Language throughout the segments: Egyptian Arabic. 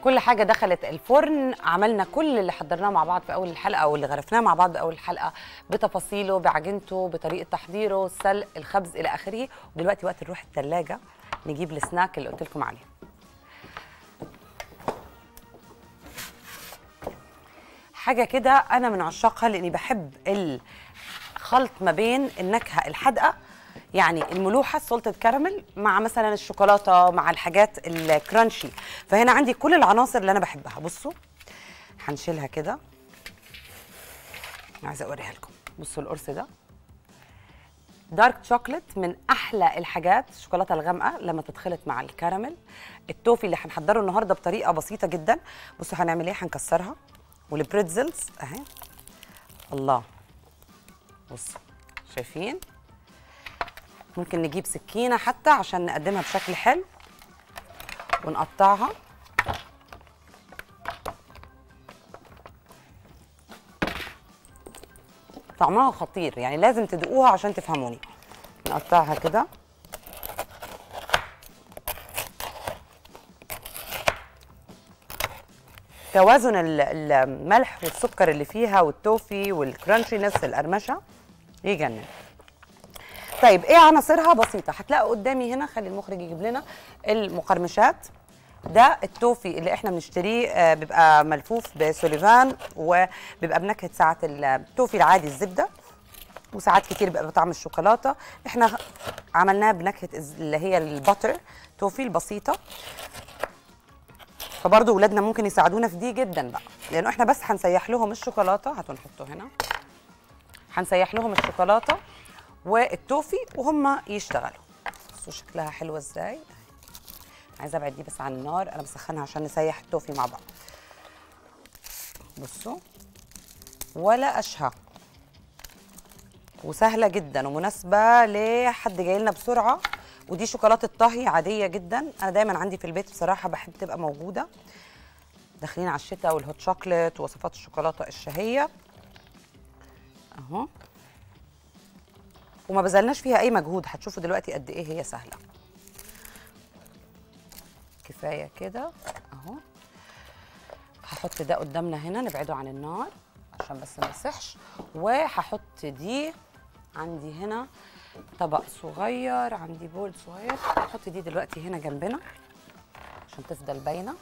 كل حاجه دخلت الفرن عملنا كل اللي حضرناه مع بعض في اول الحلقه او اللي غرفناه مع بعض في اول الحلقه بتفاصيله بعجينته بطريقه تحضيره السلق الخبز الى اخره ودلوقتي وقت نروح الثلاجه نجيب السناك اللي قلت لكم عليه حاجه كده انا من عشاقها لاني بحب الخلط ما بين النكهه الحادقه يعني الملوحه السولتد كراميل مع مثلا الشوكولاته مع الحاجات الكرانشي فهنا عندي كل العناصر اللي انا بحبها بصوا هنشيلها كده عايزه اوريها لكم بصوا القرص ده دارك شوكليت من احلى الحاجات الشوكولاته الغامقه لما تتخلط مع الكراميل التوفي اللي هنحضره النهارده بطريقه بسيطه جدا بصوا هنعمل ايه هنكسرها والبريتزلز اهي الله بصوا شايفين ممكن نجيب سكينه حتى عشان نقدمها بشكل حلو ونقطعها طعمها خطير يعني لازم تدوقوها عشان تفهموني نقطعها كده توازن ال- الملح والسكر اللي فيها والتوفي والكرانشينس القرمشه يجنن طيب ايه عناصرها بسيطه هتلاقوا قدامي هنا خلي المخرج يجيب لنا المقرمشات ده التوفي اللي احنا بنشتريه آه، بيبقى ملفوف بسوليفان وبيبقى بنكهه ساعه التوفي العادي الزبده وساعات كتير بيبقى بطعم الشوكولاته احنا عملناه بنكهه الز- اللي هي الباتر توفي البسيطه فبرضه ولادنا ممكن يساعدونا في دي جدا بقى لانه احنا بس هنسيح لهم الشوكولاته هاتوا نحطه هنا هنسيح لهم الشوكولاته والتوفي وهم يشتغلوا بصوا شكلها حلوه ازاي عايزه ابعد دي بس عن النار انا بسخنها عشان نسيح التوفي مع بعض بصوا ولا اشهى وسهله جدا ومناسبه لحد جاي لنا بسرعه ودي شوكولاته طهي عاديه جدا انا دايما عندي في البيت بصراحه بحب تبقى موجوده داخلين على الشتاء والهوت شوكليت ووصفات الشوكولاته الشهيه اهو وما بذلناش فيها اي مجهود هتشوفوا دلوقتي قد ايه هي سهله كفايه كده اهو هحط ده قدامنا هنا نبعده عن النار عشان بس ما يسحش وهحط دي عندي هنا طبق صغير عندي بول صغير هحط دي دلوقتي هنا جنبنا عشان تفضل باينه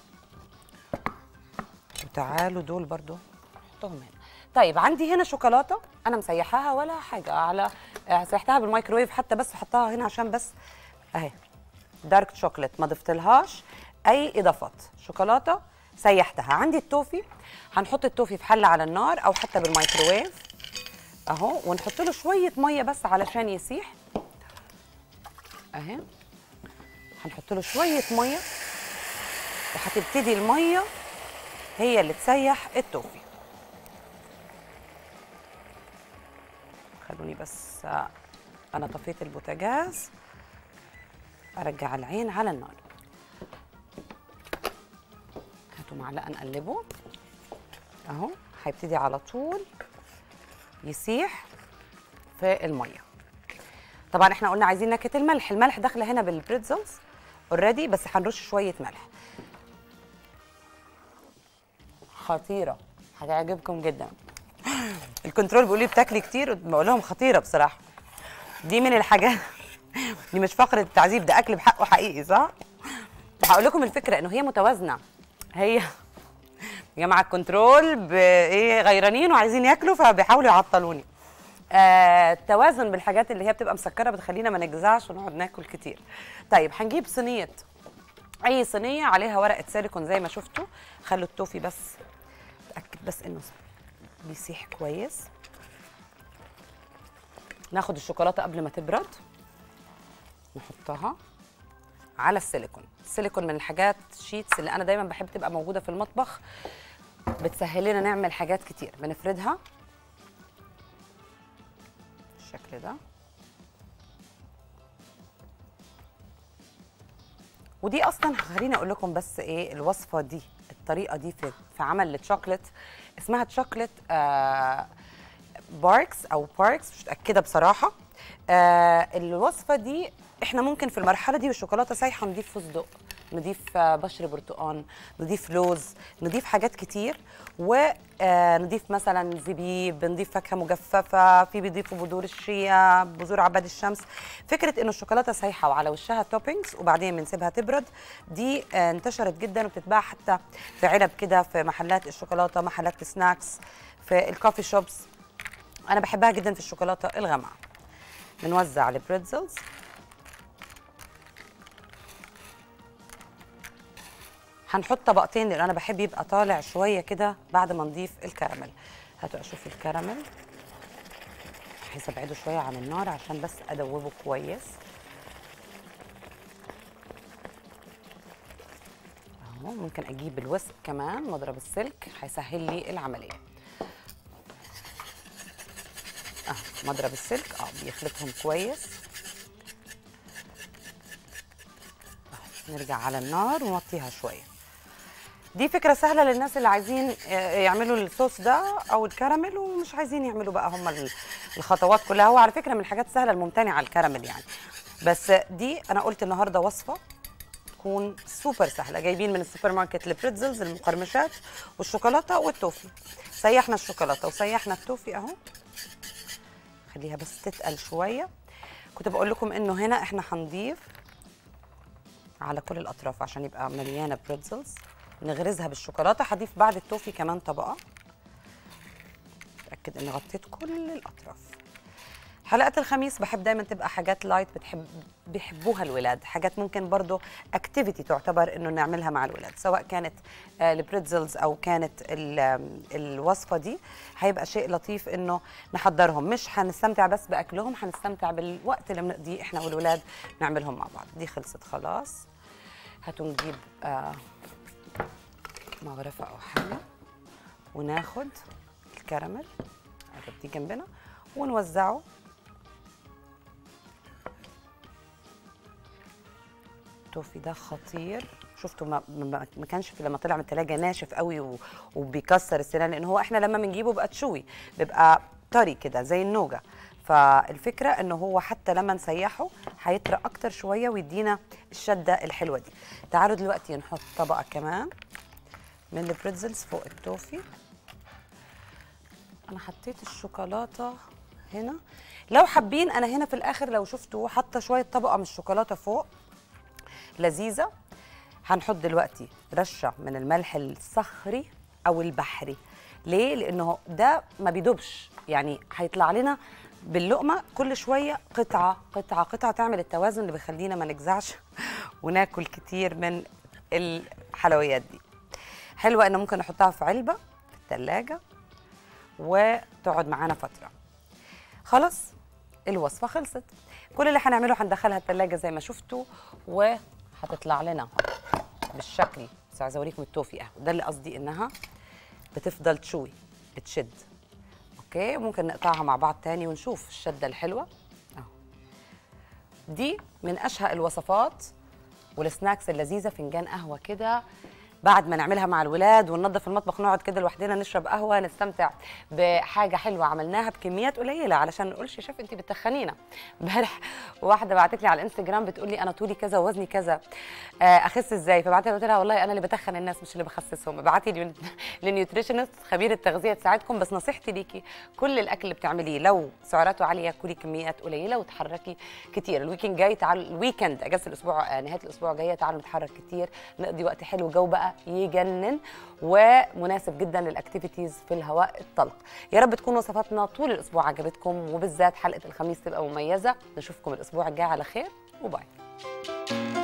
وتعالوا دول برضو نحطهم هنا طيب عندي هنا شوكولاته انا مسيحاها ولا حاجه على آه، سيحتها بالميكروويف حتى بس حطها هنا عشان بس اهي دارك شوكليت ما ضفتلهاش اي اضافات شوكولاته سيحتها عندي التوفي هنحط التوفي في حله على النار او حتى بالميكروويف اهو ونحط له شويه ميه بس علشان يسيح اهي هنحط له شويه ميه وهتبتدي الميه هي اللي تسيح التوفي خلوني بس آه، انا طفيت البوتاجاز ارجع العين على النار هاتوا معلقه نقلبه اهو هيبتدي على طول يسيح في الميه طبعا احنا قلنا عايزين نكهه الملح الملح داخله هنا بالبريتزلز اوريدي بس هنرش شويه ملح خطيره هتعجبكم جدا الكنترول بيقول لي بتاكلي كتير بقول لهم خطيره بصراحه دي من الحاجات دي مش فقره تعذيب ده اكل بحقه حقيقي صح هقول لكم الفكره انه هي متوازنه هي يا جماعه الكنترول ب- ايه غيرانين وعايزين ياكلوا فبيحاولوا يعطلوني آه التوازن بالحاجات اللي هي بتبقى مسكره بتخلينا ما نجزعش ونقعد ناكل كتير طيب هنجيب صينيه اي صينيه عليها ورقه سيليكون زي ما شفتوا خلوا التوفي بس اتاكد بس انه بيسيح كويس ناخد الشوكولاته قبل ما تبرد نحطها على السيليكون السيليكون من الحاجات شيتس اللي انا دايما بحب تبقى موجوده في المطبخ بتسهل لنا نعمل حاجات كتير بنفردها بالشكل ده ودي اصلا خليني اقول لكم بس ايه الوصفه دي الطريقه دي في في عمل الشوكليت اسمها تشوكليت آه باركس او باركس مش متاكده بصراحه آه الوصفه دي احنا ممكن في المرحله دي والشوكولاته سايحه نضيف فستق نضيف آه، بشر برتقان نضيف لوز نضيف حاجات كتير ونضيف مثلا زبيب نضيف فاكهه مجففه في بيضيفوا بذور الشيا بذور عباد الشمس فكره انه الشوكولاته سايحه وعلى وشها توبينجز وبعدين بنسيبها تبرد دي آه، انتشرت جدا وبتتباع حتى في علب كده في محلات الشوكولاته محلات السناكس في الكوفي شوبس انا بحبها جدا في الشوكولاته الغامقه بنوزع البريتزلز هنحط طبقتين لان انا بحب يبقى طالع شويه كده بعد ما نضيف الكراميل هاتوا اشوف الكراميل عايزه ابعده شويه عن النار عشان بس ادوبه كويس اهو ممكن اجيب الوسك كمان مضرب السلك هيسهل لي العمليه اه مضرب السلك اه بيخلطهم كويس آه، نرجع على النار ونوطيها شويه دي فكره سهله للناس اللي عايزين آه، يعملوا الصوص ده او الكراميل ومش عايزين يعملوا بقى هم ال- الخطوات كلها هو على فكره من الحاجات السهله الممتنعه الكراميل يعني بس دي انا قلت النهارده وصفه تكون سوبر سهله جايبين من السوبر ماركت البريتزلز المقرمشات والشوكولاته والتوفي سيحنا الشوكولاته وسيحنا التوفي اهو خليها بس تتقل شويه كنت بقول لكم انه هنا احنا هنضيف على كل الاطراف عشان يبقى مليانه بريتزلز نغرزها بالشوكولاته هضيف بعد التوفي كمان طبقه اتاكد اني غطيت كل الاطراف حلقات الخميس بحب دايما تبقى حاجات لايت بتحب بيحبوها الولاد حاجات ممكن برضو اكتيفيتي تعتبر انه نعملها مع الولاد سواء كانت آه، البريتزلز او كانت ال- آم، الوصفه دي هيبقى شيء لطيف انه نحضرهم مش هنستمتع بس باكلهم هنستمتع بالوقت اللي بنقضيه احنا والولاد نعملهم مع بعض دي خلصت خلاص هاتوا نجيب آه مغرفه او حاجه وناخد الكراميل قرب دي جنبنا ونوزعه التوفي ده خطير شفتوا ما, ما, ما كانش في لما طلع من التلاجة ناشف قوي و- وبيكسر السنان لان هو احنا لما بنجيبه بيبقى تشوي بيبقى طري كده زي النوجه فالفكره انه هو حتى لما نسيحه هيطرى اكتر شويه ويدينا الشده الحلوه دي تعالوا دلوقتي نحط طبقه كمان من البريتزلز فوق التوفي انا حطيت الشوكولاته هنا لو حابين انا هنا في الاخر لو شفتوا حاطه شويه طبقه من الشوكولاته فوق لذيذه هنحط دلوقتي رشه من الملح الصخري او البحري ليه لانه ده ما بيدوبش يعني هيطلع لنا باللقمه كل شويه قطعه قطعه قطعه تعمل التوازن اللي بيخلينا ما نجزعش وناكل كتير من الحلويات دي حلوه ان ممكن نحطها في علبه في الثلاجه وتقعد معانا فتره خلاص الوصفه خلصت كل اللي هنعمله هندخلها التلاجة زي ما شفتوا وهتطلع لنا بالشكل بس عايزه اوريكم التوفي اهو ده اللي قصدي انها بتفضل تشوي بتشد اوكي ممكن نقطعها مع بعض تاني ونشوف الشده الحلوه اهو دي من اشهى الوصفات والسناكس اللذيذه فنجان قهوه كده بعد ما نعملها مع الولاد وننظف المطبخ نقعد كده لوحدنا نشرب قهوه نستمتع بحاجه حلوه عملناها بكميات قليله علشان ما نقولش شاف انت بتخنينا امبارح واحده بعتت لي على الانستجرام بتقول لي انا طولي كذا ووزني كذا آه، اخس ازاي فبعت لها قلت لها والله انا اللي بتخن الناس مش اللي بخسسهم ابعتي لي للنيوتريشنست خبير التغذيه تساعدكم بس نصيحتي ليكي كل الاكل اللي بتعمليه لو سعراته عاليه كلي كميات قليله وتحركي كتير الويكند جاي تعالوا الويكند اجازه الاسبوع آه، نهايه الاسبوع جايه تعالوا نتحرك كتير نقضي وقت حلو جو بقى يجنن ومناسب جدا للاكتيفيتيز في الهواء الطلق يا رب تكون وصفاتنا طول الاسبوع عجبتكم وبالذات حلقه الخميس تبقى مميزه نشوفكم الاسبوع الجاي على خير وباي